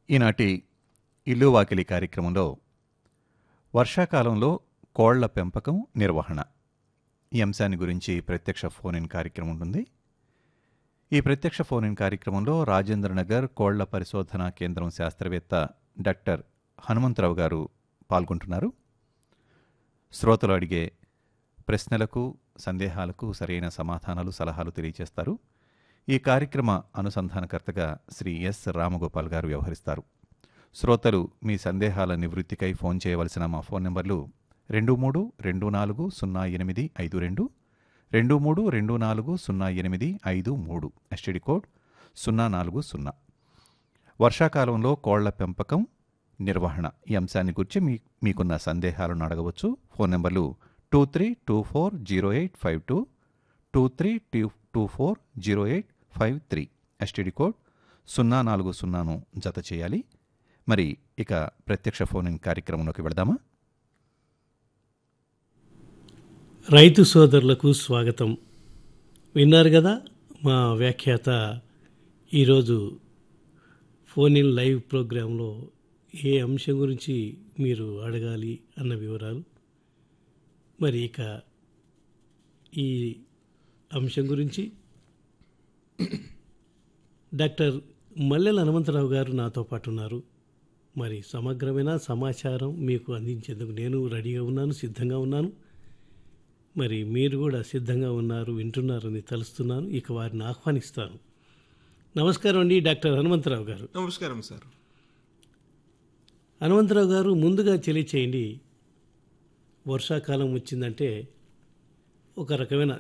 ఈనాటి ఇల్లు వాకిలి కార్యక్రమంలో వర్షాకాలంలో కోళ్ల పెంపకం నిర్వహణ ఈ అంశాన్ని గురించి ప్రత్యక్ష ఫోన్ ఇన్ కార్యక్రమం ఉంటుంది ఈ ప్రత్యక్ష ఫోన్ ఇన్ కార్యక్రమంలో రాజేంద్రనగర్ కోళ్ల పరిశోధనా కేంద్రం శాస్త్రవేత్త డాక్టర్ హనుమంతరావు గారు పాల్గొంటున్నారు శ్రోతలు అడిగే ప్రశ్నలకు సందేహాలకు సరైన సమాధానాలు సలహాలు తెలియజేస్తారు ఈ కార్యక్రమ అనుసంధానకర్తగా శ్రీ ఎస్ రామగోపాల్ గారు వ్యవహరిస్తారు శ్రోతలు మీ సందేహాల నివృత్తికై ఫోన్ చేయవలసిన మా ఫోన్ నెంబర్లు రెండు మూడు రెండు నాలుగు సున్నా ఎనిమిది ఐదు రెండు రెండు మూడు రెండు నాలుగు సున్నా ఎనిమిది ఐదు మూడు ఎస్టీడీ కోడ్ సున్నా నాలుగు సున్నా వర్షాకాలంలో కోళ్ల పెంపకం నిర్వహణ ఈ అంశాన్ని గురించి మీ మీకున్న సందేహాలను అడగవచ్చు ఫోన్ నెంబర్లు two three two four zero eight five two two three two two four zero eight five three STD code సున్నా నాలుగు సున్నాను జత చేయాలి మరి ఇక ప్రత్యక్ష ఫోన్ ఇన్ కార్యక్రమంలోకి వెళదామా రైతు సోదరులకు స్వాగతం విన్నారు కదా మా వ్యాఖ్యాత ఈరోజు ఫోన్ ఇన్ లైవ్ ప్రోగ్రాంలో ఏ అంశం గురించి మీరు అడగాలి అన్న వివరాలు మరి ఇక ఈ అంశం గురించి డాక్టర్ మల్లెల హనుమంతరావు గారు నాతో పాటు ఉన్నారు మరి సమగ్రమైన సమాచారం మీకు అందించేందుకు నేను రెడీగా ఉన్నాను సిద్ధంగా ఉన్నాను మరి మీరు కూడా సిద్ధంగా ఉన్నారు వింటున్నారని తలుస్తున్నాను ఇక వారిని ఆహ్వానిస్తాను నమస్కారం అండి డాక్టర్ హనుమంతరావు గారు నమస్కారం సార్ హనుమంతరావు గారు ముందుగా తెలియచేయండి వర్షాకాలం వచ్చిందంటే ఒక రకమైన